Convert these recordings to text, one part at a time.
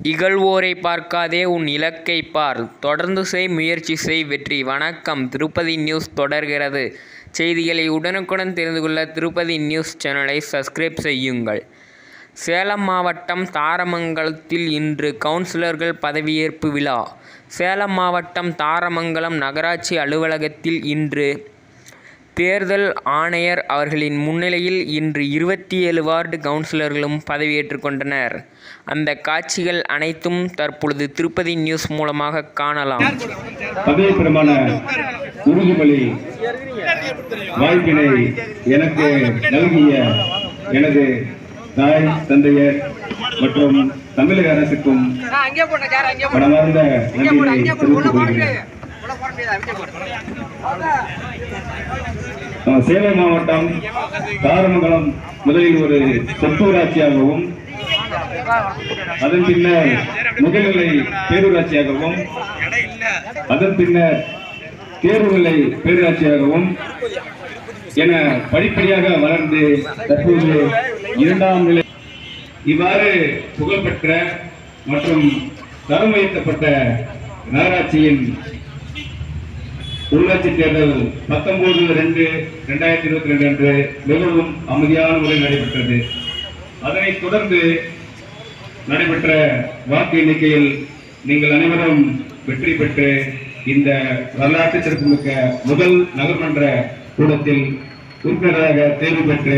இகழ்வோரை பார்க்காதே உன் இலக்கை பார் தொடர்ந்து செய் முயற்சி செய் வெற்றி வணக்கம் திருப்பதி நியூஸ் தொடர்கிறது செய்திகளை உடனுக்குடன் தெரிந்து கொள்ள திருப்பதி நியூஸ் சேனலை சப்ஸ்கிரைப் செய்யுங்கள் சேலம் மாவட்டம் தாரமங்கலத்தில் இன்று கவுன்சிலர்கள் பதவியேற்பு விழா சேலம் மாவட்டம் தாரமங்கலம் நகராட்சி அலுவலகத்தில் இன்று தேர்தல் ஆணையர் அவர்களின் முன்னிலையில் இன்று இருபத்தி ஏழு வார்டு கவுன்சிலர்களும் பதவியேற்றுக் கொண்டனர் அந்த காட்சிகள் அனைத்தும் தற்பொழுது திருப்பதி நியூஸ் மூலமாக காணலாம் பதவி பிரமாண உறுதிமொழி வாய்ப்பினை எனக்கு நல்கிய எனது தாய் தந்தையர் மற்றும் தமிழக அரசுக்கும் அங்கே போட்ட சேர் அங்கே போடு மனமார்ந்த அங்கே போடு நன்றியை அங்கே போடு உள்ள தெரிவித்துக் போட கொள்கிறேன் முடியாது உள்ள போட முடியாது அங்கே போடு நம்ம சேலம் மாவட்டம் தாரமங்கலம் முதலில் ஒரு சொத்தூராட்சியாகவும் அதன் பின்னர் முதுநிலை பேரூராட்சியாகவும் அதன் பின்னர் தேர்வுநிலை பேரூராட்சியாகவும் என படிப்படியாக வளர்ந்து தற்போது இரண்டாம் நிலை இவ்வாறு புகழ்பெற்ற மற்றும் தரம் உயர்த்தப்பட்ட நகராட்சியின் உள்ளாட்சி தேர்தல் பத்தொன்பது ரெண்டு ரெண்டாயிரத்தி இருபத்தி ரெண்டு அன்று மிகவும் அமைதியான முறையில் நடைபெற்றது அதனைத் தொடர்ந்து நடைபெற்ற வாக்கு எண்ணிக்கையில் நீங்கள் அனைவரும் வெற்றி பெற்று இந்த வரலாற்று சிறப்புமிக்க முதல் நகர்மன்ற கூடத்தில் உறுப்பினராக தேர்வு பெற்று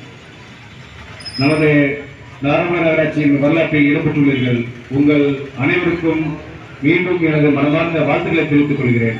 நமது நாராயண நகராட்சியின் வரலாற்றில் ஈடுபட்டுள்ளீர்கள் உங்கள் அனைவருக்கும் மீண்டும் எனது மனமார்ந்த வாழ்த்துக்களை தெரிவித்துக் கொள்கிறேன்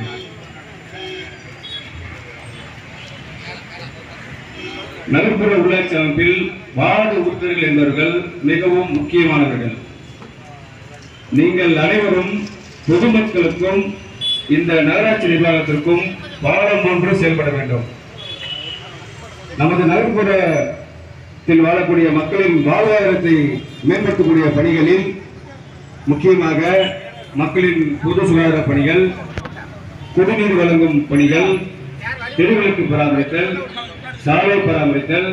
நகர்ப்புற உள்ளாட்சி அமைப்பில் வார்டு உறுப்பினர்கள் என்பவர்கள் மிகவும் முக்கியமானவர்கள் நீங்கள் அனைவரும் பொதுமக்களுக்கும் இந்த நகராட்சி நிர்வாகத்திற்கும் பாடம் ஒன்று செயல்பட வேண்டும் நமது நகர்ப்புறத்தில் வாழக்கூடிய மக்களின் வாழ்வாதாரத்தை மேம்படுத்தக்கூடிய பணிகளில் முக்கியமாக மக்களின் பொது சுகாதார பணிகள் குடிநீர் வழங்கும் பணிகள் தெருவிளக்கு பராமரித்தல் சாலை பராமரித்தல்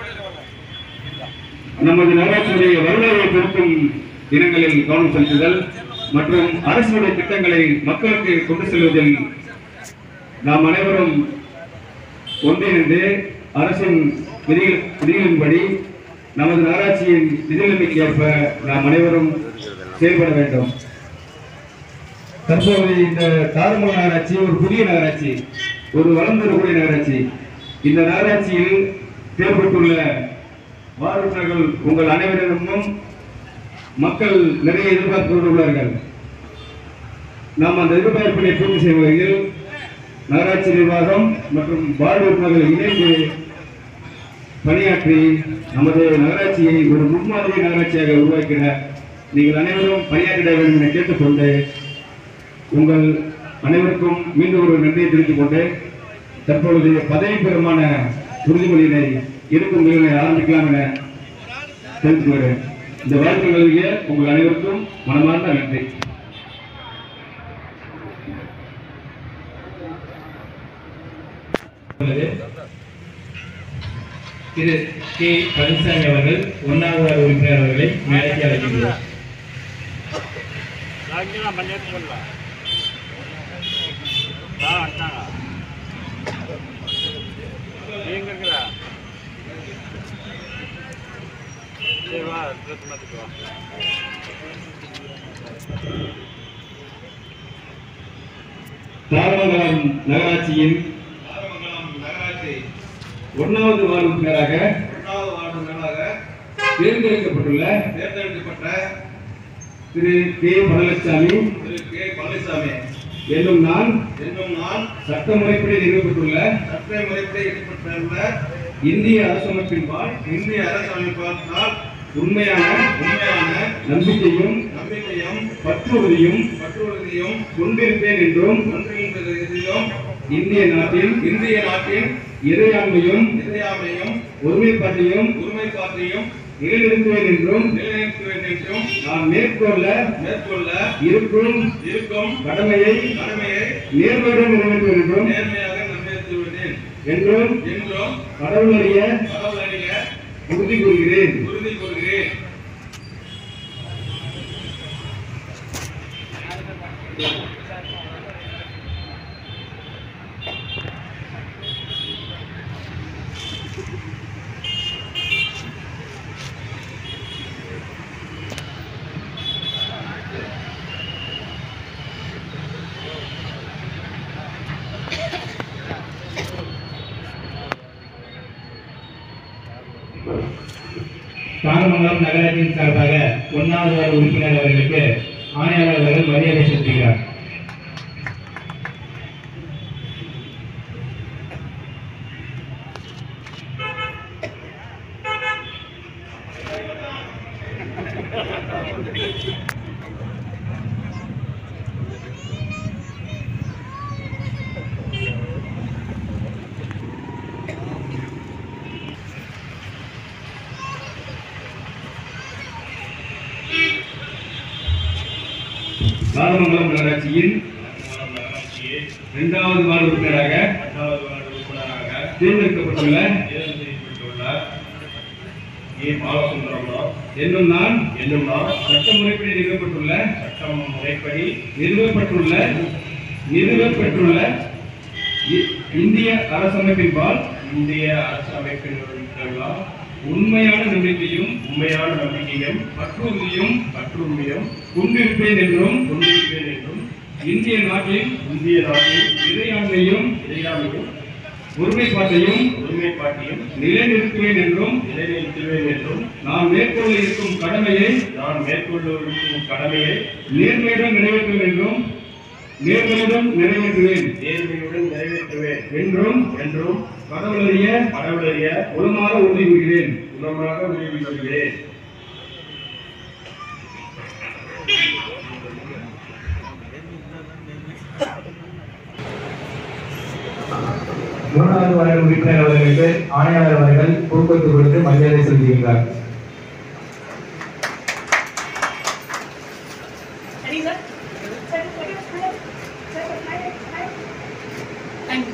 நமது நகராட்சியுடைய வருவாயை பெருக்கும் தினங்களில் கவனம் செலுத்துதல் மற்றும் அரசுடைய திட்டங்களை மக்களுக்கு கொண்டு செல்வதில் நாம் அனைவரும் ஒன்றிணைந்து அரசின் விதிகள் விதிகளின்படி நமது நகராட்சியின் நிதிநிலைமைக்கு ஏற்ப நாம் அனைவரும் செயல்பட வேண்டும் தற்போது இந்த தாரமங்கலம் நகராட்சி ஒரு புதிய நகராட்சி ஒரு வளர்ந்து வரக்கூடிய நகராட்சி இந்த நகராட்சியில் தேர்வுபட்டுள்ள வார்டுகள் உங்கள் அனைவரிடமும் மக்கள் நிறைய எதிர்பார்ப்பு உள்ளார்கள் நாம் அந்த எதிர்பார்ப்பினை பூர்த்தி செய்யும் வகையில் நகராட்சி நிர்வாகம் மற்றும் வார்டு உறுப்பினர்கள் இணைந்து பணியாற்றி நமது நகராட்சியை ஒரு முன்மாதிரி நகராட்சியாக உருவாக்கிட நீங்கள் அனைவரும் பணியாற்றிட வேண்டும் என கேட்டுக்கொண்டு உங்கள் அனைவருக்கும் மீண்டும் ஒரு நன்றியை தெரிவித்துக் கொண்டு தற்பொழுது பதவி பெறுமான உறுதிமொழியினை இருக்கும் நிலையை ஆரம்பிக்கலாம் என தெரிவித்துக் கொள்கிறேன் இந்த வாய்ப்பு நல்கிய உங்கள் அனைவருக்கும் மனமார்ந்த நன்றி திரு கே பழனிசாமி அவர்கள் ஒன்றாவது வார்டு உறுப்பினர் அவர்களை மேடைக்கு அழைக்கின்றோம் தாரமங்கலம் நகராட்சியின் ஒன்றாவது வார்டு உறுப்பினராக இரண்டாவது வார்டு மேலாக தேர்ந்தெடுக்கப்பட்டுள்ள தேர்ந்தெடுக்கப்பட்ட திரு கே பழனிசாமி திரு கே பழனிசாமி என்னும் நான் என்னும் நான் சட்ட முறைப்படி நிறுவப்பட்டுள்ள சட்ட முறைப்படி ஈடுபட்டுள்ள இந்திய அரசமைப்பின்பால் இந்திய அரசமைப்பால் உண்மையான உண்மையான நம்பிக்கையும் நம்பிக்கையும் பற்றுறுதியும் பற்றுறுதியும் கொண்டிருப்பேன் என்றும் ஒன்றிணைந்ததையும் இந்திய நாட்டில் இந்திய நாட்டின் இறையாண்மையும் இந்தியாவையும் ஒருமைப்பாட்டையும் ஒருமைப்பாட்டையும் நிலைநிறுத்துவேன் என்றும் நிலைநிறுத்துவேன் என்றும் நான் மேற்கொள்ள மேற்கொள்ள இருக்கும் இருக்கும் கடமையை கடமையை நேர்மையுடன் நிறைவேற்றுவேன் என்றும் நேர்மையாக நிறைவேற்றுவேன் என்றும் என்றும் கடவுளறிய கடவுள் அறிய உறுதி கூறுகிறேன் உறுதி கூறுகிறேன் தாரமங்கலம் நகராட்சியின் சார்பாக ஒன்றாவது வார்டு உறுப்பினர் அவர்களுக்கு ஆணையாளர் அவர்கள் மரியாதை செலுத்துகிறார் தாரமங்கலம் நகராட்சியின் இரண்டாவது வார்டு உறுப்பினராக இரண்டாவது வார்டு உறுப்பினராக தேர்ந்தெடுக்கப்பட்டுள்ள தேர்வு செய்யப்பட்டுள்ள ஏ பாலசுந்தரமராவ் என்னும் நான் என்னும் நான் சட்ட முறைப்படி நிறுவப்பட்டுள்ள சட்டம் முறைப்படி நிறுவப்பட்டுள்ள நிறுவப்பட்டுள்ள இ- இந்திய அரசமைப்பின்பால் இந்திய அரசு அமைப்பினருக்கெல்லாம் உண்மையான நம்பிக்கையும் உண்மையான நம்பிக்கையும் பற்றுறுதியும் பற்றுமையும் கொண்டிருப்பேன் என்றும் கொண்டிருப்பேன் என்றும் இந்திய நாட்டின் இந்திய நாட்டின் இறையாண்மையும் இறையாமையும் ஒருமைப்பாட்டையும் ஒருமைப்பாட்டையும் நிலைநிறுத்துவேன் என்றும் நிலைநிறுத்துவேன் என்றும் நான் மேற்கொள்ள இருக்கும் கடமையை நான் மேற்கொள்ளும் கடமையை நேர்மையுடன் நிறைவேற்றுவேன் என்றும் நேர்மையுடன் நிறைவேற்றுவேன் நேர்மையுடன் நிறைவேற்றுவேன் என்றும் என்றும் கடவுளறிய கடவுளறிய உளமாற உறுதி கூறுகிறேன் குணமாக உதவி கொள்கிறேன் மூணாவது வார்டு உறுப்பினர் அவர்களுக்கு ஆணையாளர் அவர்கள் பொறுப்பேற்று கொடுத்து மரியாதை செலுத்துகிறார் சரிங்க சரி சரி சரி சரி சரி சரி தேங்க்யூ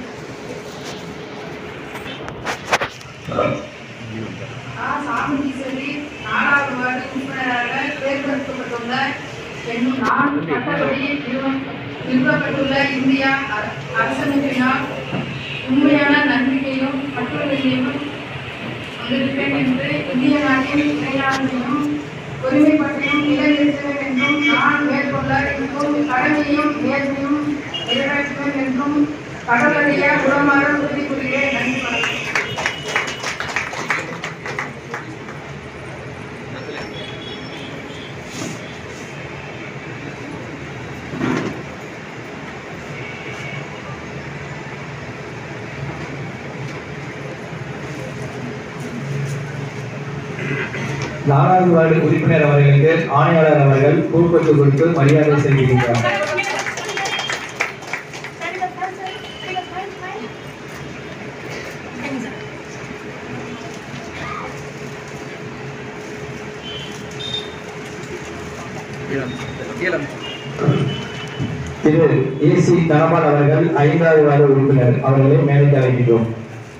ஆ. சாமுண்டீஸ்வரி நாலாவது வார்டு உறுப்பினராக தேர்ந்தெடுக்கப்பட்டுள்ள என்னும் நான் சட்டப்படி நிறுவ- நிறுவப்பட்டுள்ள இந்தியா அர- அரசமைப்பினால் உண்மையான நம்பிக்கையும் பற்றுறுதியையும் கொண்டிருப்பேன் என்று இந்திய நாட்டின் இறையாண்மையும் ஒருமைப்பாட்டையும் நிலைநிறுத்துவேன் என்றும் நான் மேற்கொள்ள இருக்கும் கடமையும் நேர்மையும் நிறைவேற்றுவேன் என்றும் கடவுளுடைய உடமாறு உறுதி கூறுகிறேன் நன்றி வணக்கம் நாலாவது வார்டு உறுப்பினர் அவர்களுக்கு ஆணையாளர் அவர்கள் பொறுப்பேற்று கொடுத்து மரியாதை செலுத்துகிறார் திரு ஏசி தனபால் அவர்கள் ஐந்தாவது வார்டு உறுப்பினர் அவர்களை மேடைக்கு அழைக்கின்றோம்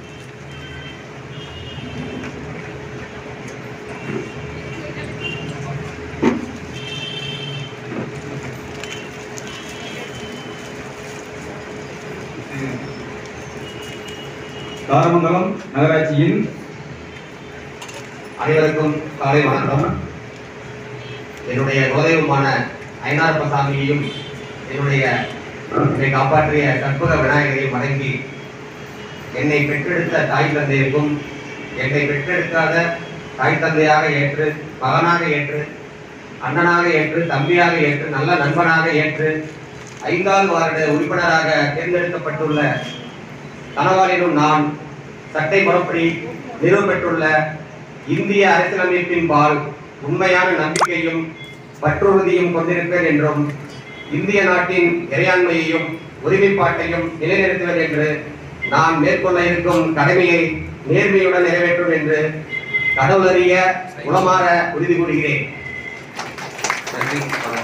தாரமங்கலம் நகராட்சியின் அனைவருக்கும் காலை வணக்கம் என்னுடைய குலதெய்வமான ஐநார்பசாமியையும் என்னுடைய என்னை காப்பாற்றிய கற்பக விநாயகரையும் வணங்கி என்னை பெற்றெடுத்த தாய் தந்தையருக்கும் என்னை பெற்றெடுக்காத தாய் தந்தையாக ஏற்று மகனாக ஏற்று அண்ணனாக ஏற்று தம்பியாக ஏற்று நல்ல நண்பனாக ஏற்று ஐந்தாவது வார்டு உறுப்பினராக தேர்ந்தெடுக்கப்பட்டுள்ள கனவாலினும் நான் சட்டை முறைப்படி நிறுவப்பெற்றுள்ள இந்திய அரசியலமைப்பின்பால் உண்மையான நம்பிக்கையும் பற்றுறுதியும் கொண்டிருப்பேன் என்றும் இந்திய நாட்டின் இறையாண்மையையும் ஒருமைப்பாட்டையும் நிலைநிறுத்துவேன் என்று நான் மேற்கொள்ள இருக்கும் கடமையை நேர்மையுடன் நிறைவேற்றும் என்று கடவுளறிய உளமாற உறுதி கூறுகிறேன் நன்றி வணக்கம்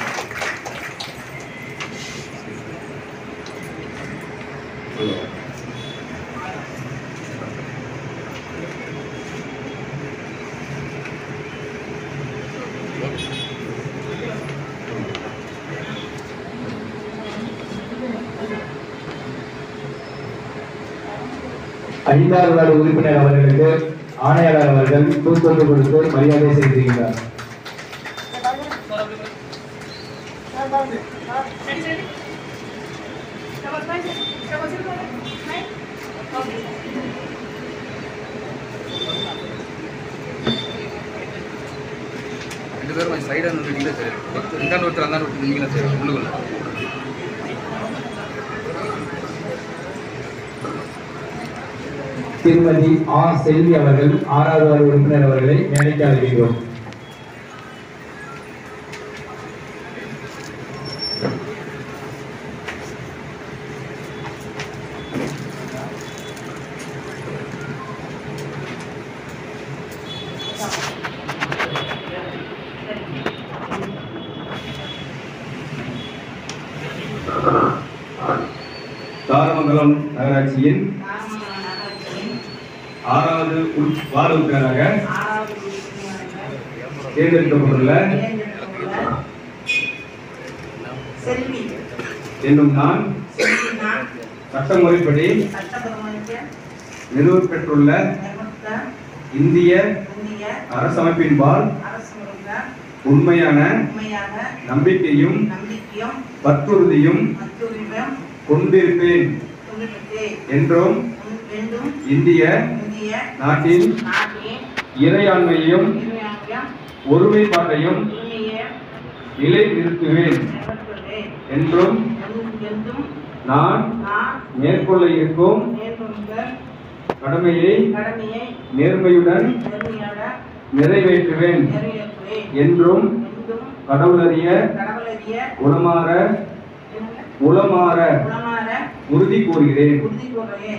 ஐந்தாவது வார்டு உறுப்பினர் அவர்களுக்கு ஆணையாளர் அவர்கள் தூக்கொண்டு கொடுத்து மரியாதை செலுத்துகிறார் Ready, ready? Double five, double zero, nine. Okay. ரெண்டு பேரும் கொஞ்சம் சைடாக நின்றுட்டீங்களா சரி ஒருத்தர் இந்த ஒருத்தர் அந்த ஒருத்தர் நீங்களா சரி உள்ளுக்குள்ள திருமதி ஆ செல்வி அவர்கள் ஆறாவது வார்டு உறுப்பினர் அவர்களை மேடைக்கு அழைக்கிறோம் தாரமங்கலம் நகராட்சியின் ஆறாவது உள்- வார்டு உறுப்பினராக தேர்ந்தெடுக்கப்பட்டுள்ள செல்வி என்னும் நான் செல்வி நான் சட்டமுறைப்படி சட்டபரமாக நிறுவப்பெற்றுள்ள நியமித்த இந்திய இந்திய அரசமைப்பின்பால் அரசு முறைந்த உண்மையான உண்மையாக நம்பிக்கையும் நம்பிக்கையும் பற்றுறுதியும் மத்துரிமையும் கொண்டிருப்பேன் கொண்டிருப்பே என்றும் வேண்டும் இந்திய இந்திய நாட்டின் நாட்டின் இறையாண்மையையும் உரிமையாக ஒருமைப்பாட்டையும் உண்மையை நிலைநிறுத்துவேன் நிலவரத்துள்ளேன் என்றும் என்றும் நான் நான் மேற்கொள்ள இருக்கும் மேற்கொண்ட கடமையை கடமையை நேர்மையுடன் நேர்மையாக நிறைவேற்றுவேன் நிறைவேற்றுவேன் என்றும் என்றும் கடவுளறிய கடவுளறிய குணமாற உளமாற குணமாற உறுதி கூறுகிறேன் உறுதி கூறுகிறேன்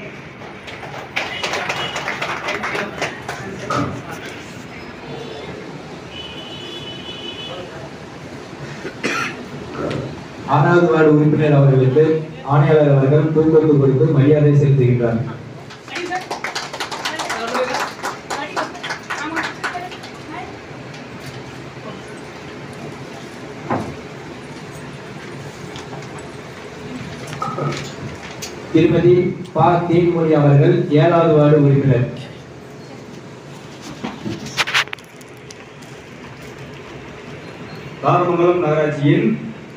ஆறாவது வார்டு உறுப்பினர் அவர்களுக்கு ஆணையாளர் அவர்கள் தூக்கொண்டு கொடுத்து மரியாதை செலுத்துகின்றார் Ready, sir? Ready? Come on. Nine. திருமதி ப தேன்மொழி அவர்கள் ஏழாவது வார்டு உறுப்பினர் தாரமங்கலம் நகராட்சியின்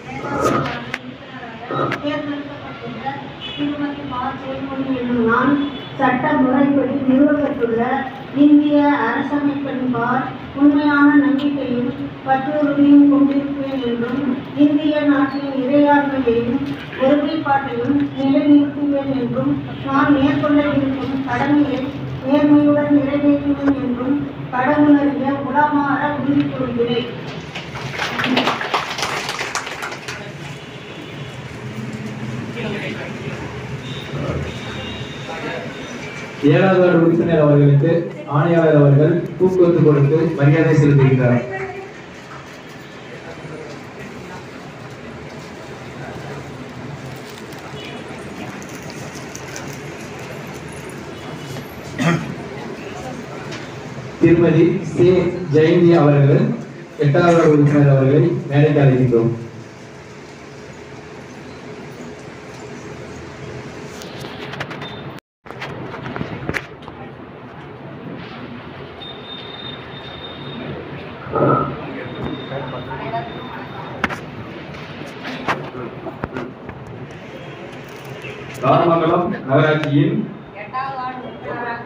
தேர்ந்தெடுக்கப்பட்டுள்ள திருமதி மா தேன்மொழி என்னும் நான் சட்ட முறைப்படி நிறுவப்பட்டுள்ள இந்திய அரசமைப்பின்பால் உண்மையான நம்பிக்கையும் பற்றுறுதியும் கொண்டிருப்பேன் என்றும் இந்திய நாட்டின் இறையாண்மையையும் ஒருமைப்பாட்டையும் நிலைநிறுத்துவேன் என்றும் நான் மேற்கொள்ள இருக்கும் கடமையை நேர்மையுடன் நிறைவேற்றுவேன் என்றும் கடவுளறிய உளமாற உறுதி கூறுகிறேன் ஏழாவது வார்டு உறுப்பினர் அவர்களுக்கு ஆணையாளர் அவர்கள் தூக்கொத்து கொடுத்து மரியாதை செலுத்துகின்றார் திருமதி சே ஜெயந்தி அவர்கள் எட்டாவது வார்டு உறுப்பினர் அவர்களை மேடைக்கு அழைக்கின்றோம் தாரமங்கலம் நகராட்சியின் எட்டாவது வார்டு உறுப்பினராக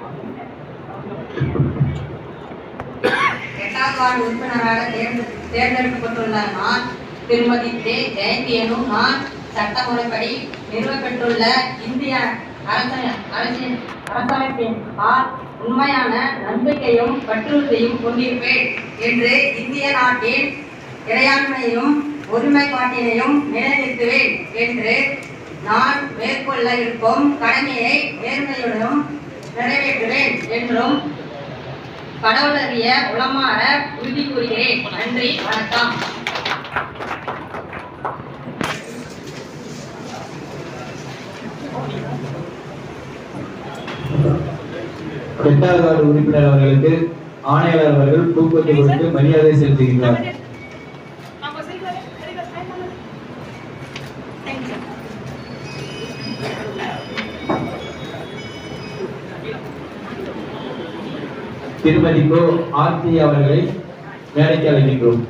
எட்டாவது வார்டு உறுப்பினராக தேர்ந்து தேர்ந்தெடுக்கப்பட்டுள்ள நான் திருமதி தே ஜெயந்தி எனும் நான் சட்டமுறைப்படி நிறுவப்பட்டுள்ள இந்திய அரச அரசின் அரசமைப்பின் பால் உண்மையான நம்பிக்கையும் பற்றுறுதியும் கொண்டிருப்பேன் என்று இந்திய நாட்டின் இறையாண்மையையும் ஒருமைப்பாட்டினையும் நிலைநிறுத்துவேன் என்று நான் மேற்கொள்ள இருக்கும் கடமையை நேர்மையுடனும் நிறைவேற்றுவேன் என்றும் கடவுளறிய உளமாற உறுதி கூறுகிறேன் நன்றி வணக்கம் எட்டாவது வார்டு உறுப்பினர் அவர்களுக்கு ஆணையாளர் அவர்கள் தூக்கத்தை கொடுத்து மரியாதை செலுத்துகின்றார் Number six, ready? Ready, go. Nine, number. Thank you. திருமதி கோ ஆர்த்தி அவர்களை மேடைக்கு அழைக்கின்றோம்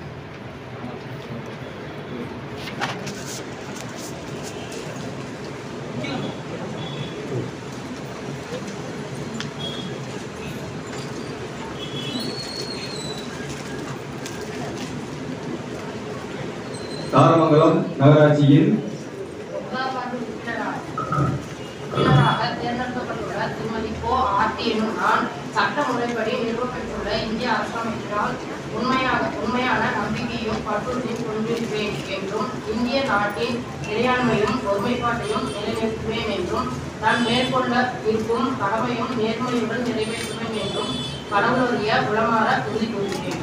தாரமங்கலம் நகராட்சியில் முதலாவது உறுப்பினராக உறுப்பினராக தேர்ந்தெடுக்கப்பட்டுள்ள திருமதி கோ ஆர்த்தி எனும் நான் சட்ட முறைப்படி நிறுவப்பட்டுள்ள இந்திய அரசமைப்பினால் உண்மையாக உண்மையான நம்பிக்கையும் பற்றுறுதியும் கொண்டிருப்பேன் என்றும் இந்திய நாட்டின் இறையாண்மையும் ஒருமைப்பாட்டையும் நிலைநிறுத்துவேன் என்றும் நான் மேற்கொள்ள இருக்கும் கடமையும் நேர்மையுடன் நிறைவேற்றுவேன் என்றும் கடவுளுடைய உளமாற உறுதி கூறுகிறேன்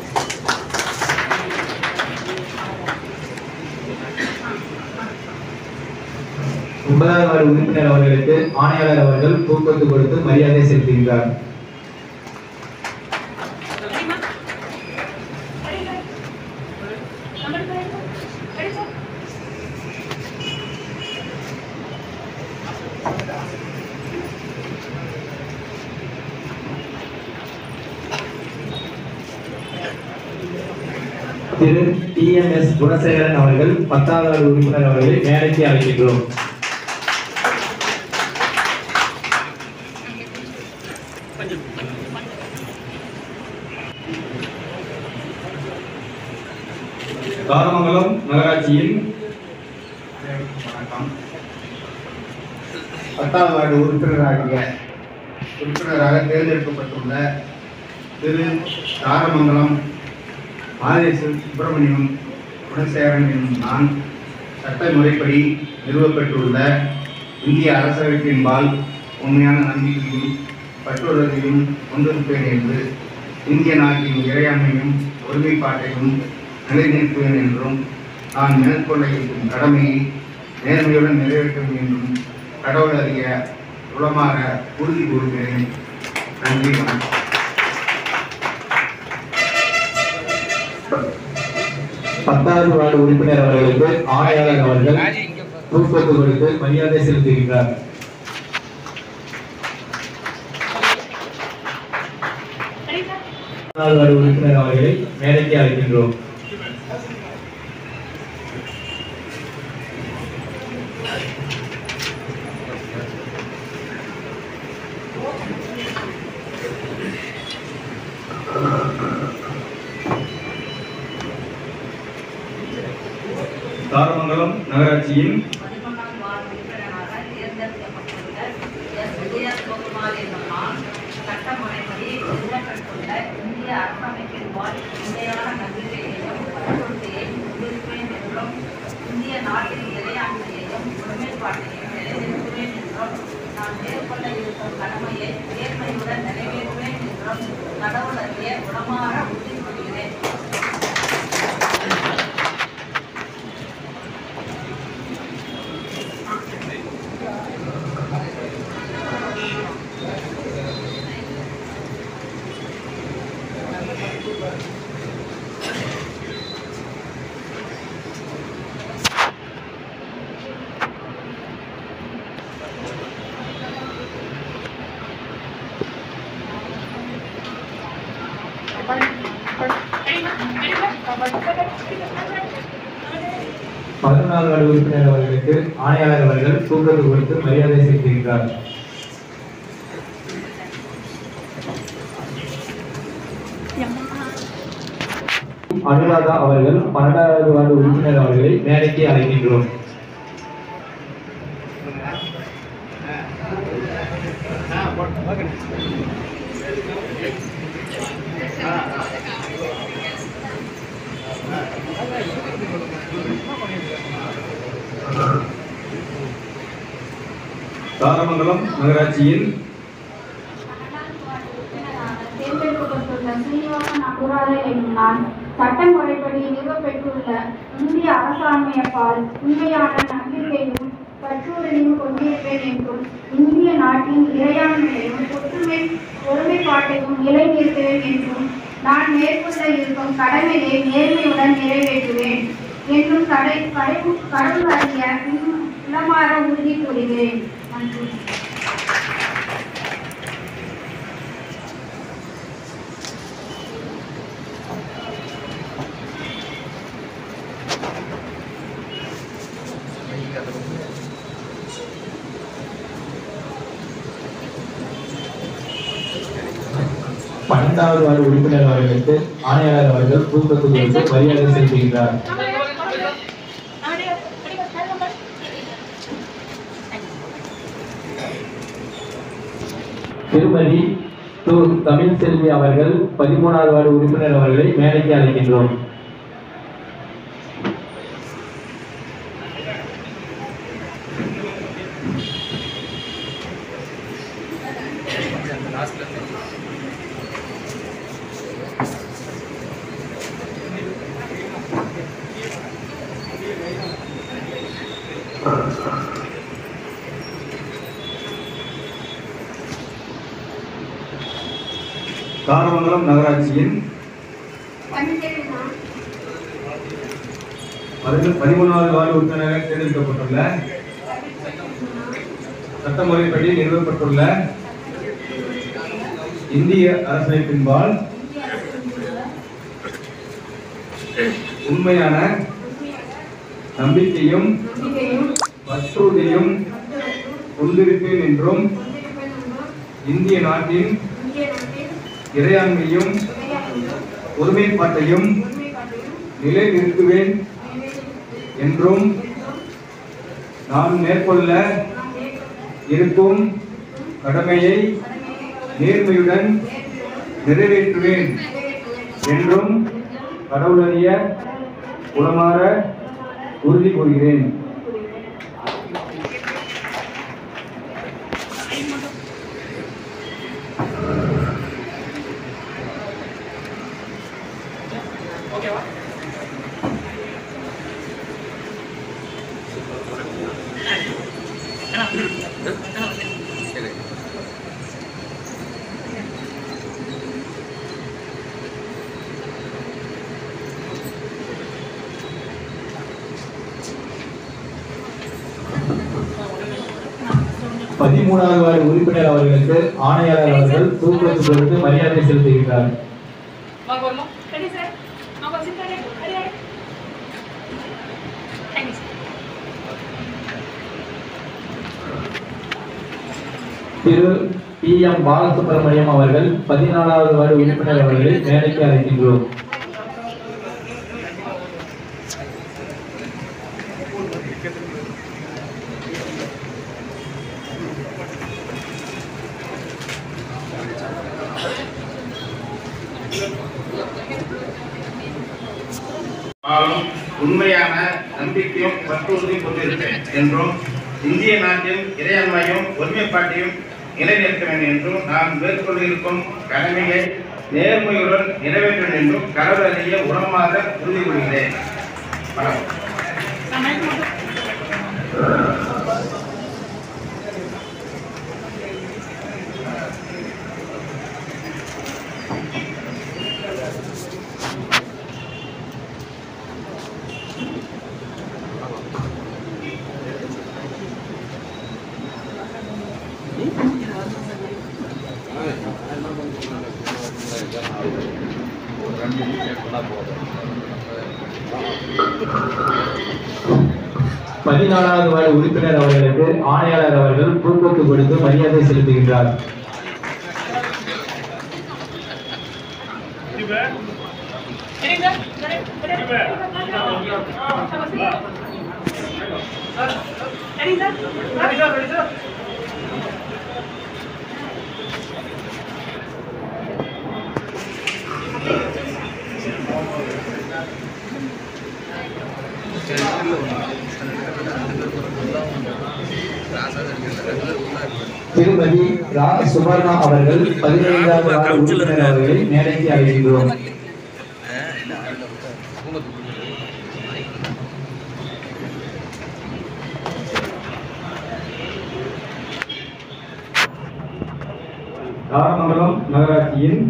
ஒன்பதாவது வார்டு உறுப்பினர் அவர்களுக்கு ஆணையாளர் அவர்கள் பூக்கொத்து கொடுத்து மரியாதை செலுத்துகின்றார் சரிம்மா சரி சார் நம்பர் சார் சரி sir Thiru T M S Gunasekaran அவர்கள் பத்தாவது வார்டு உறுப்பினர் அவர்களை மேடைக்கு அழைக்கின்றோம் தாரமங்கலம் நகராட்சியில் வணக்கம் பத்தாவது வார்டு உறுப்பினராகிய உறுப்பினராக தேர்ந்தெடுக்கப்பட்டுள்ள திரு தாரமங்கலம் ஆதேச சுப்பிரமணியம் குணசேகரன் என்னும் நான் சட்ட முறைப்படி நிறுவப்பட்டுள்ள இந்திய அரசமைப்பின்பால் உண்மையான நம்பிக்கையும் பற்றுறுதியும் கொண்டிருப்பேன் என்று இந்திய நாட்டின் இறையாண்மையும் ஒருமைப்பாட்டையும் நிலைநிறுத்துவேன் என்றும் நான் மேற்கொள்ள இருக்கும் கடமையை நேர்மையுடன் நிறைவேற்றும் என்றும் கடவுள் அறிய உளமாற உறுதி கூறுகிறேன் நன்றி வணக்கம் பத்தாவது வார்டு உறுப்பினர் அவர்களுக்கு ஆணையாளர் அவர்கள் பூக்கொத்து கொடுத்து மரியாதை செலுத்துகின்றார் சரி சார் பத்தாவது வார்டு உறுப்பினர் அவர்களை மேடைக்கு அழைக்கின்றோம் தாரமங்கலம் நகராட்சியில் பதினொன்றாம் வார்டு உறுப்பினராக தேர்ந்தெடுக்கப்பட்டுள்ள எஸ் விஜயகுமார் என்னும் நான் சட்ட முறைப்படி நிறுவப்பட்டுள்ள இந்திய அரசமைப்பின்பால் உண்மையான நம்பிக்கையையும் பற்றுறுதியையும் கொண்டிருப்பேன் என்றும் இந்திய நாட்டின் இறையாண்மையையும் ஒருமைப்பாட்டையும் நிலைநிறுத்துவேன் என்றும் நான் மேற்கொள்ள இருக்கும் கடமையை நேர்மையுடன் நிறைவேற்றுவேன் என்றும் கடவுள் அறிய குணமாற உறுதி கூறுகிறேன் பதினொன்றாவது வார்டு உறுப்பினர் அவர்களுக்கு ஆணையாளர் அவர்கள் பூக்கொத்து கொடுத்து மரியாதை செலுத்துகின்றார் அனுராதா அவர்கள் பன்னெண்டாவது வார்டு உறுப்பினர் அவர்களை மேடைக்கு அழைக்கின்றோம் தாரமங்கலம் நகராட்சியில் தேர்ந்தெடுக்கப்பட்டுள்ள சீனிவாசன் அனுராதா என்னும் நான் சட்ட முறைப்படி நிறுவப்பெற்றுள்ள இந்திய அரசாண்மையப்பால் உண்மையான நம்பிக்கையும் பற்றுறுதியும் கொண்டிருப்பேன் என்றும் இந்திய நாட்டின் இறையாண்மையையும் ஒற்றுமை ஒருமைப்பாட்டையும் நிலைநிறுத்துவேன் என்றும் நான் மேற்கொள்ள இருக்கும் கடமையை நேர்மையுடன் நிறைவேற்றுவேன் என்றும் கடை கடை கடவுள் அறிய உளமாற உறுதி கூறுகிறேன் நன்றி நீங்கள் அந்த பக்கம் பன்னெண்டாவது வார்டு உறுப்பினர் அவர்களுக்கு ஆணையாளர் அவர்கள் பூக்கொத்து கொடுத்து மரியாதை செலுத்துகின்றார் திருமதி து தமிழ் செல்வி அவர்கள் பதிமூணாவது வார்டு உறுப்பினர் அவர்களை மேடைக்கு அழைக்கின்றோம் லாஸ்ட்டில் தாரமங்கலம் நகராட்சியின் பதினொன்று பதிமூணாவது வார்டு உறுப்பினராக தேர்ந்தெடுக்கப்பட்டுள்ள சட்டமுறைப்படி நிறுவப்பட்டுள்ள இந்திய அரசமைப்பின்பால் உண்மையான நம்பிக்கையும் பற்றுறுதியும் கொண்டிருப்பேன் என்றும் இந்திய நாட்டின் இறையாண்மையும் ஒருமைப்பாட்டையும் நிலைநிறுத்துவேன் என்றும் நான் மேற்கொள்ள இருக்கும் கடமையை நேர்மையுடன் நிறைவேற்றுவேன் என்றும் கடவுளறிய உளமாற உறுதி கூறுகிறேன் பதிமூணாவது வார்டு உறுப்பினர் அவர்களுக்கு ஆணையாளர் அவர்கள் தூக்கத்து கொடுத்து மரியாதை செலுத்துகின்றார் வாங்க வரலாம் ரெடி சார் வாங்க வச்சுட்டு ready ready thank you sir Thiru P M Balasubramaniam அவர்கள் பதினாலாவது வார்டு உறுப்பினர் அவர்களை மேடைக்கு அழைக்கின்றோம் ஆளும் உண்மையான நம்பிக்கையும் பற்றுறுதியும் கொண்டிருப்பேன் என்றும் இந்திய நாட்டின் இறையாண்மையும் ஒருமைப்பாட்டையும் நிலைநிறுத்த வேண்டும் என்றும் நான் மேற்கொண்டிருக்கும் கடமையை நேர்மையுடன் நிறைவேற்றும் என்றும் கடவுள் அறிய உரமாக உறுதி கொள்கிறேன் வணக்கம் நான் மைக் மட்டும் பதினாலாவது வார்டு உறுப்பினர் அவர்களுக்கு ஆணையாளர் அவர்கள் பூக்கொத்து கொடுத்து மரியாதை செலுத்துகின்றார் ready sir ready ready sir ready sir ready sir திருமதி ரா சுபர்ணா அவர்கள் பதினைந்தாவது வார்டு உறுப்பினர் அவர்களை மேடைக்கு அழைக்கின்றோம் தாரமங்கலம் நகராட்சியின்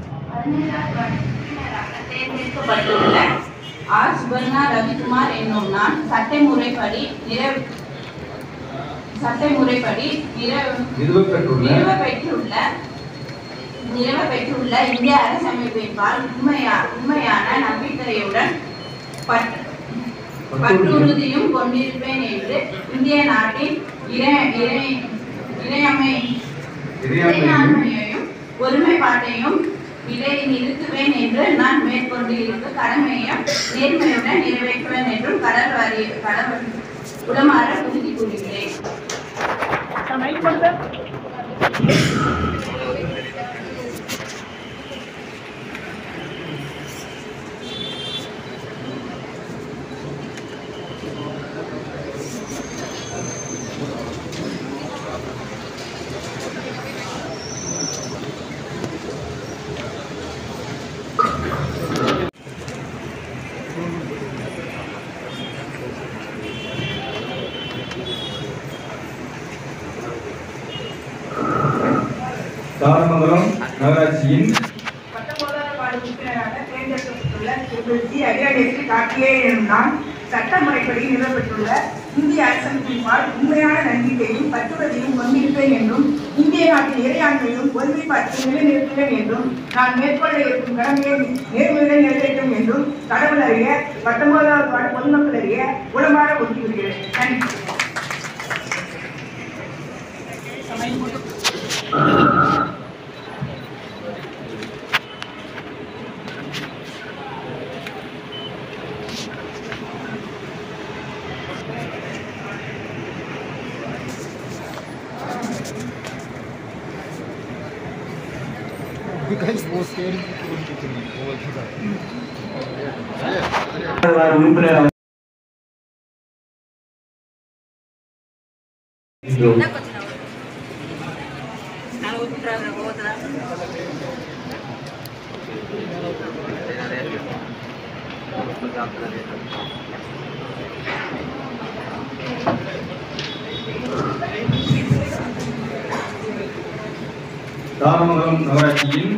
தேர்ந்தெடுக்கப்பட்டுள்ள ஆர் சுபர்ணா ரவிக்குமார் என்னும் நான் சட்ட முறைப்படி நிற சட்ட முறைப்படி நிற நிறுவப்பெற்றுள்ள நிறுவ பெற்றுள்ள நிறுவ பெற்றுள்ள இந்திய அரசமைப்பின்பால் உண்மையா உண்மையான நம்பிக்கையுடன் பற்று பற்றுறுதியும் கொண்டிருப்பேன் என்று இந்திய நாட்டின் இறை இறை இறையமை இறையாண்மையையும் ஒருமைப்பாட்டையும் நிலை நிறுத்துவேன் என்று நான் மேற்கொண்டு இருக்கும் கடமையையும் நேர்மையுடன் நிறைவேற்றுவேன் என்றும் கடல் வாரி கடவுள் உடமாற உறுதி கூறுகிறேன் தாரமங்கலம் நகராட்சியின் பத்தொன்பதாவது வார்டு உறுப்பினராக தேர்ந்தெடுக்கப்பட்டுள்ள திருமதி ஜி அகிலாண்டேஸ்வரி கார்த்திகே எனும் நான் சட்ட முறைப்படி நிறுவப்பட்டுள்ள இந்திய அரசமைப்பின் பால் உண்மையான நம்பிக்கையும் பற்றுவதையும் கொண்டிருப்பேன் என்றும் இந்திய நாட்டின் இறையாண்மையும் ஒருமைப்பாட்டையும் நிலைநிறுத்துவேன் என்றும் நான் மேற்கொள்ள இருக்கும் கடமையை நேர்மையுடன் நிறைவேற்றும் என்றும் கடவுள் அறிய பத்தொன்பதாவது வார்டு பொதுமக்கள் அறிய உளமாற ஒத்துக்கிறேன் நன்றி உறுப்பினர் தாரமங்கலம் நகராட்சியின்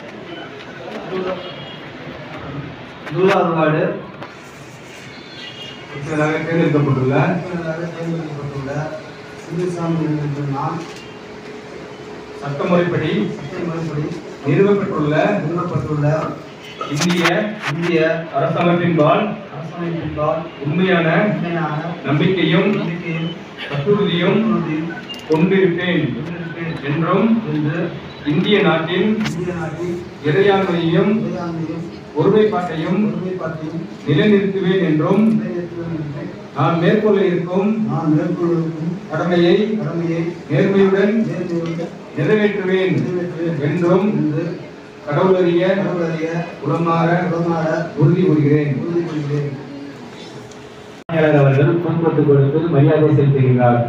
நூறாவது வார்டு உறுப்பினராக தேர்ந்தெடுக்கப்பட்டுள்ள தேர்ந்தெடுக்கப்பட்டுள்ள சிந்துசாமி என்ற நான் சட்டமுறைப்படி சட்டமுறைப்படி நிறுவப்பட்டுள்ள நிறுவப்பட்டுள்ள இந்திய இந்திய அரசமைப்பின்பால் அரசமைப்பின்பால் உண்மையான உண்மையான நம்பிக்கையும் நம்பிக்கையும் பற்றுறுதியும் உறுதியும் கொண்டிருப்பேன் கொண்டிருப்பேன் என்றும் என்று இந்திய நாட்டின் இந்திய நாட்டின் இறையாண்மையையும் இறையாண்மையும் ஒருமைப்பாட்டையும் ஒருமைப்பாட்டையும் நிலைநிறுத்துவேன் என்றும் நிறைவேற்றுவேன் என்று நான் மேற்கொள்ள இருக்கும் நான் மேற்கொள்ளும் கடமையை கடமையை நேர்மையுடன் நேர்மையுடன் நிறைவேற்றுவேன் நிறைவேற்றுவேன் என்றும் என்று கடவுளறிய கடவுளறிய உளமாற உடனாட உறுதி கூறுகிறேன் உறுதி கொள்கிறேன் ஆணையாளர் அவர்கள் பொன்பொட்டு கொடுத்து மரியாதை செலுத்துகிறார்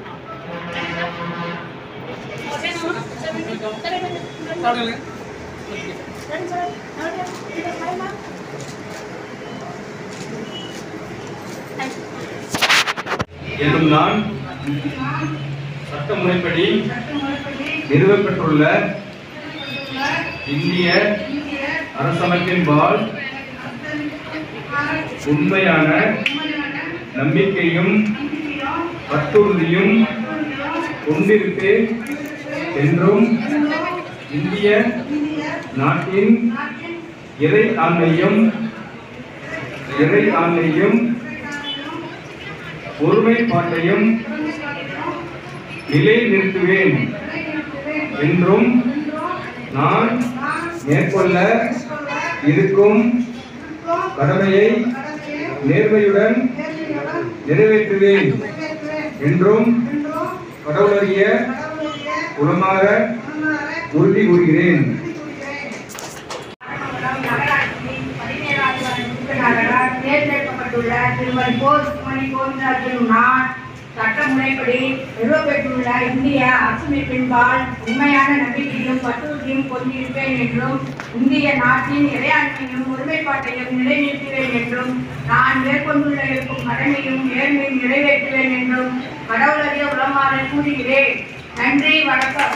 என்றும் நான் சட்டமுறைப்படி நிறுவப்பட்டுள்ள இந்திய அரசமைப்பின்பால் உண்மையான நம்பிக்கையும் பற்றுறுதியும் கொண்டிருப்பேன் என்றும் இந்திய நாட்டின் இறை ஆண்மையும் இறை ஆண்மையும் ஒருமைப்பாட்டையும் நிலைநிறுத்துவேன் என்றும் நான் மேற்கொள்ள இருக்கும் கடமையை நேர்மையுடன் நிறைவேற்றுவேன் என்றும் கடவுளறிய உளமாற உறுதி கூறுகிறேன் நகராட்சியின் பதினேழாவது வார்டு உறுப்பினராக தேர்ந்தெடுக்கப்பட்டுள்ள திருமதி கோ சுமணி கோவிந்தராஜ் எனும் நான் சட்ட முறைப்படி நிறுவப்பெற்றுள்ள இந்திய அரசமைப்பின்பால் உண்மையான நம்பிக்கையும் பற்றுறுதியும் கொண்டிருப்பேன் என்றும் இந்திய நாட்டின் இறையாண்மையும் ஒருமைப்பாட்டையும் நிலைநிறுத்துவேன் என்றும் நான் மேற்கொண்டுள்ள இருக்கும் கடமையும் நேர்மையும் நிறைவேற்றுவேன் என்றும் கடவுளறிய உளமாற கூறுகிறேன் நன்றி வணக்கம்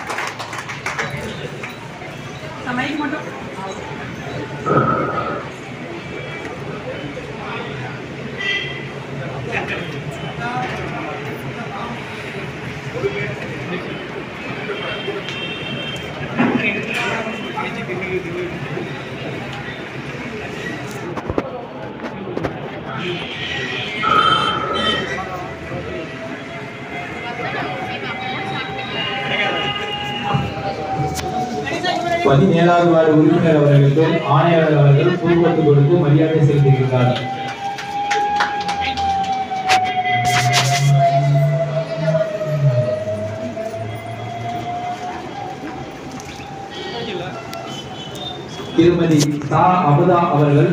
பதினேழாவது வார்டு உறுப்பினர் அவர்களுக்கு ஆணையாளர் அவர்கள் பூர்வத்து கொடுத்து மரியாதை செலுத்துகிறார் திருமதி சா அமுதா அவர்கள்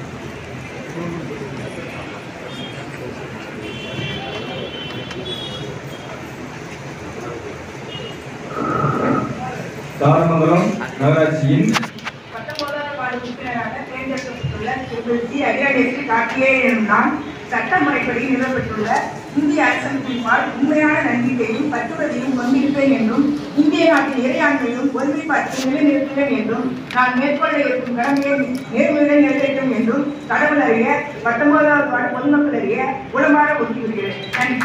தாரமங்கலம் நகராட்சியின் பத்தொன்பதாவது வார்டு உறுப்பினராக தேர்ந்தெடுக்கப்பட்டுள்ள திருமதி சி அகிலாண்டேஸ்வரி கார்த்திகே எனும் நான் சட்ட முறைப்படி நிறுவப்பட்டுள்ள இந்திய அரசமைப்பின்பால் உண்மையான நம்பிக்கையும் பற்றுவதையும் கொண்டிருப்பேன் என்றும் இந்திய நாட்டின் இறையாண்மையும் ஒருமைப்பாட்டையும் நிலைநிறுத்துவேன் என்றும் நான் மேற்கொள்ள இருக்கும் கடமையை நேர்மையுடன் நிறைவேற்றும் என்றும் கடவுள் அறிய பத்தொன்பதாவது வார்டு பொதுமக்கள் அறிய உளமாற ஒதுக்கிவிடுகிறேன் நன்றி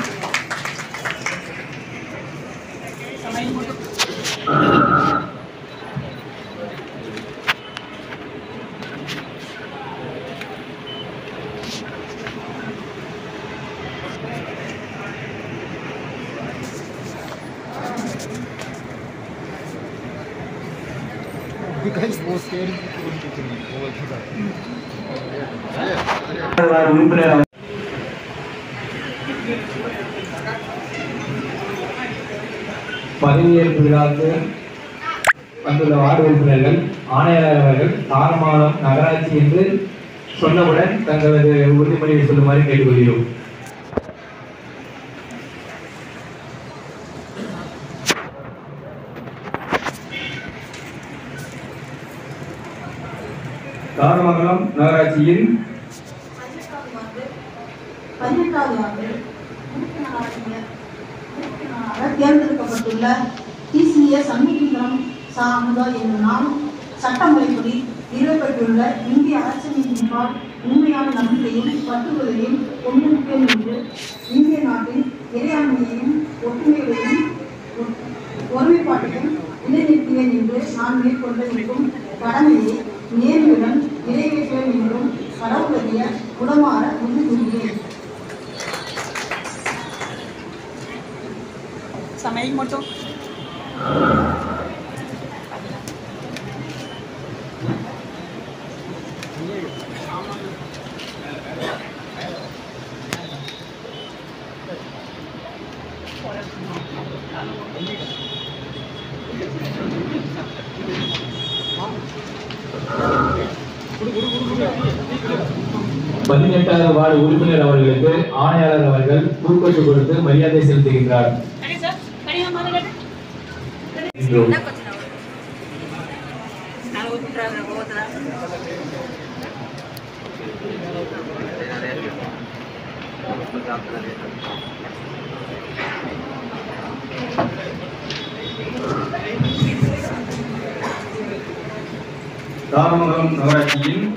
வார்டு உறுப்பினர் அவர்- பதவியேற்பு விழாவுக்கு வந்துள்ள வார்டு உறுப்பினர்கள் ஆணையாளர் அவர்கள் தாரமானம் நகராட்சி என்று சொன்னவுடன் தங்களது உறுதிமொழியை சொல்லுமாறு கேட்டுக்கொள்கிறோம் தாரமங்கலம் நகராட்சியின் பதினெட்டாவது ஆண்டு உறுப்பினராக உறுப்பினராக தேர்ந்தெடுக்கப்பட்டுள்ள டிசிஎஸ் சண்முகசுந்தரம் சா அமுதா என்னும் நான் சட்டமுறைப்படி நிறுவப்பட்டுள்ள இந்திய அரசியலமைப்பின்பால் உண்மையான நம்பிக்கையும் பற்றுவதையும் கொண்டிருப்பேன் என்று இந்திய நாட்டின் இறையாண்மையையும் ஒற்றுமைகளையும் ஒ- ஒருமைப்பாட்டையும் நிலைநிறுத்துவேன் என்று நான் மேற்கொள்ள இருக்கும் கடமையை நேர்மையுடன் நிறைவேற்றுவேன் என்றும் கடவுளுடைய உடமாற உறுதி கூறுகிறேன் சமையல் மட்டும் பதினெட்டாவது வார்டு உறுப்பினர் அவர்களுக்கு ஆணையாளர் அவர்கள் பூக்கொட்டு கொடுத்து மரியாதை செலுத்துகின்றார் ரெடி சார் ரெடி மாதிரி என்றும் நான் ஊத்துறாங்க கோவத்துல தாரமங்கலம் நகராட்சியின்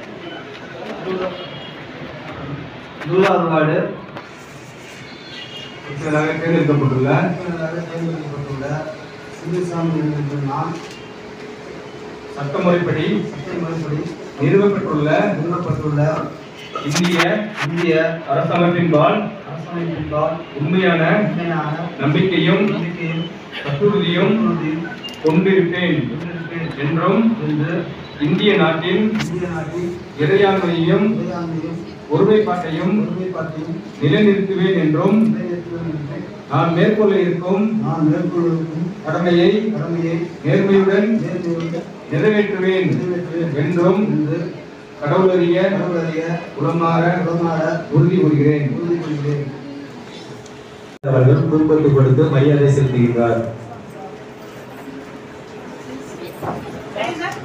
நூறாவது வார்டு உறுப்பினராக தேர்ந்தெடுக்கப்பட்டுள்ள தேர்ந்தெடுக்கப்பட்டுள்ள சிவசாமி என்ற நான் சட்டமுறைப்படி சட்டமுறைப்படி நிறுவப்பட்டுள்ள நிறுவப்பட்டுள்ள இந்திய இந்திய அரசமைப்பின்பால் அரசமைப்பின்பால் உண்மையான உண்மையான நம்பிக்கையும் நம்பிக்கையும் பற்றுறுதியும் உறுதியும் கொண்டிருப்பேன் கொண்டிருப்பேன் என்றும் என்று இந்திய நாட்டின் இந்திய நாட்டின் இறையாண்மையையும் இறையாண்மையும் ஒருமைப்பாட்டையும் ஒருமைப்பாட்டையும் நிலைநிறுத்துவேன் என்றும் நிறைவேற்றுவேன் என்று நான் மேற்கொள்ள இருக்கும் நான் மேற்கொள்ளும் கடமையை கடமையை நேர்மையுடன் நேர்மையுடன் நிறைவேற்றுவேன் நிறைவேற்றுவேன் என்றும் என்று கடவுளறிய கடவுளறிய உளமாற உடனாட உறுதி கூறுகிறேன் உறுதி கொள்கிறேன் அவர்கள் குடும்பத்து கொடுத்து மரியாதை செலுத்துகிறார் ரெடி சார்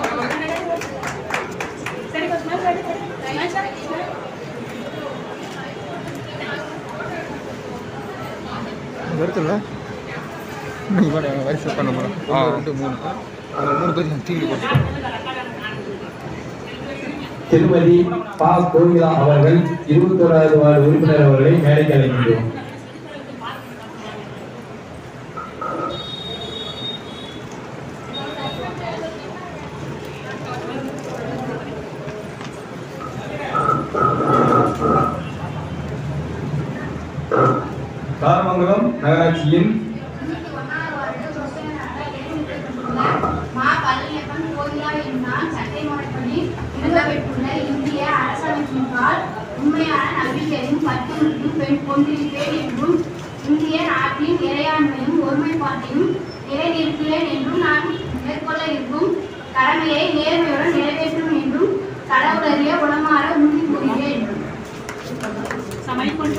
சரி கொஞ்சம் ரெடி ரெடி சார் வருதுல்ல நீ கூட வரிசை பண்ண முடியும் ஒன்று ரெண்டு மூணு அதில் மூணு பேர் டிவி போட்டு திருமதி பா கோகிலா அவர்கள் இருபத்தோராவது வார்டு உறுப்பினர் அவர்களை மேடைக்கு அழைக்கின்றோம் தாரமங்கலம் நகராட்சியின் மா பழனி நம்பிக்கையும் பற்றுறுதியும் பெண் கொண்டிருப்பேன் என்றும் இந்திய நாட்டின் இறையாண்மையும் ஒருமைப்பாட்டையும் நிலைநிறுத்துவேன் என்றும் நான் மேற்கொள்ள இருக்கும் கடமையை நேர்மையுடன் நிறைவேற்றும் என்றும் கடவுளறிய உளமாற உறுதி கூறுகிறேன் சமையல் கொண்டு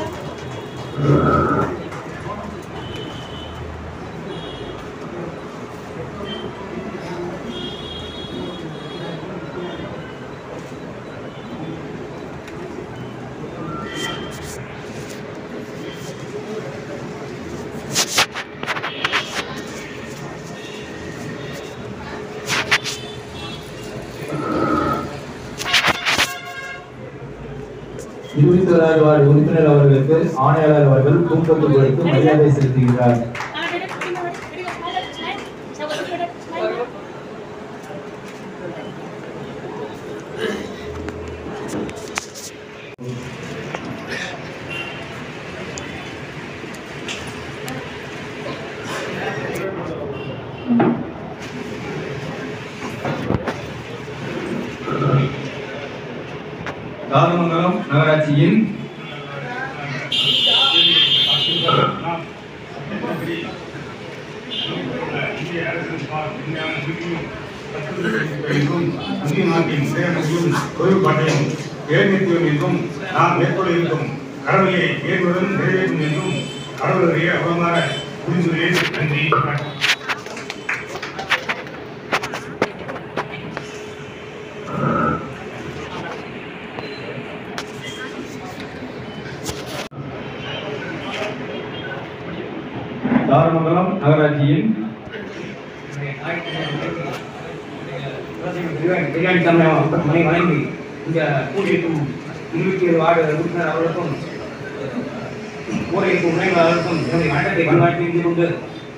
இருபத்தி ஓராவது வார்டு உறுப்பினர் அவர்களுக்கு ஆணையாளர் அவர்கள் பூங்கொத்து கொடுத்து மரியாதை செலுத்துகிறார் தாரமங்கலம் நகராட்சியின் இந்திய நாட்டின் இறையாண்மையும் ஒருமைப்பாட்டையும் நிலைநிறுத்துவேன் என்றும் நான் மேற்கொள்ள இருக்கும் கடமையை நேர்மையுடன் நிறைவேற்றும் என்றும் கடவுளுடைய அவமான புரிந்துள்ளேன் நன்றி வணக்கம். தாரமங்கலம் நகராட்சியின் பிரியாணி தமிழகம் மனை வழங்கி இந்த கூட்டியிருக்கும் இருபத்தி ஏழு வார்டு உறுப்பினர் அவர்களுக்கும் ஊரைக்கும் உணைவாளர்களுக்கும் என்னுடைய வணக்கத்தை பரிமாற்றி கொண்டு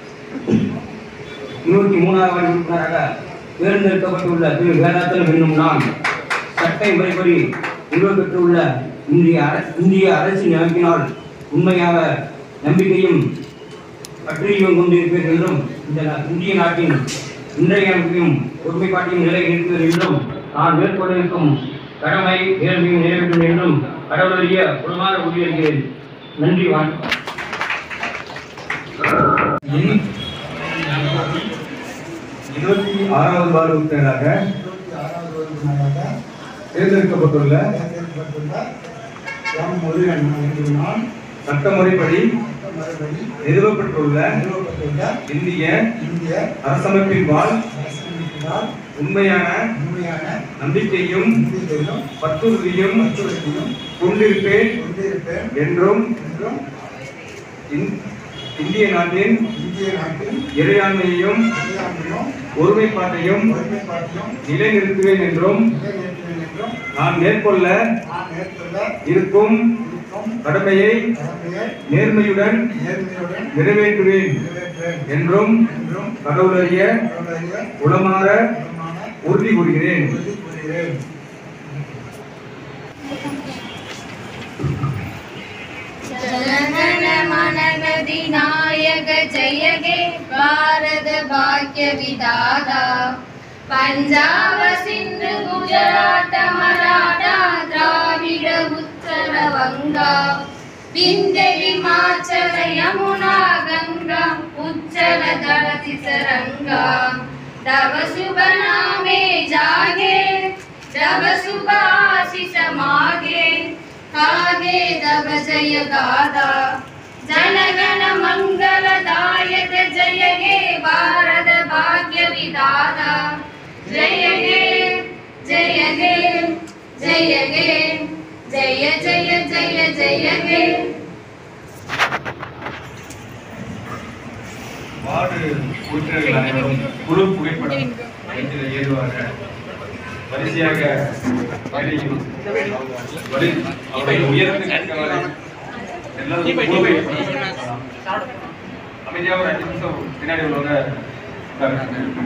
இருபத்தி மூணாவது வார்டு உறுப்பினராக தேர்ந்தெடுக்கப்பட்டுள்ள திரு வேதாத்தலம் என்னும் நான் சட்ட முறைப்படி நிறுவ பெற்றுள்ள இந்திய அர- இந்திய அரசின் அமைப்பினால் உண்மையாக நம்பிக்கையும் பற்றியும் கொண்டிருப்பேன் என்றும் இந்த நா- இந்திய நாட்டின் இன்றைய அமைப்பையும் ஒருமைப்பாட்டையும் நிலை நிறுத்துவது என்றும் நான் மேற்கொள்ள இருக்கும் கடமை நேர்மையும் நிறைவேற்றும் என்றும் கடவுளறிய உளமாற உறுதியளிக்கிறேன் நன்றி வணக்கம் இருபத்தி ஆறாவது வார்டு உறுப்பினராக இருபத்தி ஆறாவது உறுப்பினராக தேர்ந்தெடுக்கப்பட்டுள்ள தேர்ந்தெடுக்கப்பட்டுள்ள எம் முருகன் என்று நான் சட்டமுறைப்படி மறுபடி நிறுவப்பட்டுள்ள நிறுவப்பட்டுள்ள இந்திய இந்திய அரசமைப்பின்பால் அரசமைப்பினால் உண்மையான உண்மையான நம்பிக்கையும் நம்பிக்கையும் பற்றுறுதியும் பற்றுறுதியும் கொண்டிருப்பேன் கொண்டிருப்பேன் என்றும் என்றும் இந்- இந்திய நாட்டின் இந்திய நாட்டின் இறையாண்மையையும் இறையாண்மையும் ஒருமைப்பாட்டையும் ஒருமைப்பாட்டையும் நிலைநிறுத்துவேன் என்றும் நிறைவேற்றுவேன் என்றும் நான் மேற்கொள்ள நான் மேற்கொள்ள இருக்கும் இருக்கும் கடமையை கடமையை நேர்மையுடன் நேர்மையுடன் நிறைவேற்றுவேன் நிறைவேற்றுவேன் என்றும் என்றும் கடவுளறிய கடவுளறிய உளமாற உளமான உறுதி கூறுகிறேன் உறுதி கூறுகிறேன் ಜನಗಣ ಮನಗದಿ ನಾಯಕ ಜಯಗೆ ಭಾರತ ಭಾಗ್ಯ ವಿಧಾತ ಪಂಜಾಬ ಸಿಂಧು ಗುಜರಾಟ ಮರಾಠ ದ್ರಾವಿಡ ಉತ್ತರ ವಂಗ ವಿಂಧ್ಯ ಹಿಮಾಚಲ ಯಮುನಾ ಗಂಗಾ ಉಚ್ಚಲ ದಳತಿ ಸರಂಗ ತವ ಶುಭ ನಾಮೆ ಜಾಗೆ ತವ ಶುಭ ಆಶಿಷ ಮಾಗೆ ಕಾಗೆ ತವ ಜಯ ಗಾದ ಜನಗಣ ಮಂಗಲದಾಯಕ ಜಯ ಹೇ ಭಾರತ ಭಾಗ್ಯ ವಿಧಾತ ಜಯ ಹೇ ಜಯ ಹೇ ಜಯ ಹೇ ಜಯ ಜಯ ಜಯ ಜಯ ಹೇ வார்டு உறுப்பினர்கள் அனைவரும் குழு புகைப்படம் வண்டியில் ஏறுவாங்க வரிசையாக மேடையில் வரி அவருடைய உயர்ந்து நிற்கவரை எல்லாரும் குழு புகைப்படம். அமைதியாக ஒரு அஞ்சு நிமிஷம் பின்னாடி உள்ளவங்க உட்காருங்க.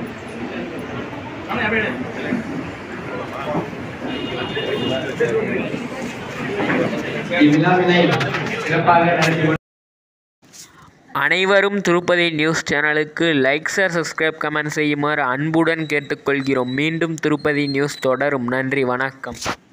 இவ்விழாவினை சிறப்பாக நடத்தி அனைவரும் திருப்பதி நியூஸ் சேனலுக்கு லைக் ஷேர் சப்ஸ்கிரைப் கமெண்ட் செய்யுமாறு அன்புடன் கேட்டுக்கொள்கிறோம் மீண்டும் திருப்பதி நியூஸ் தொடரும் நன்றி வணக்கம்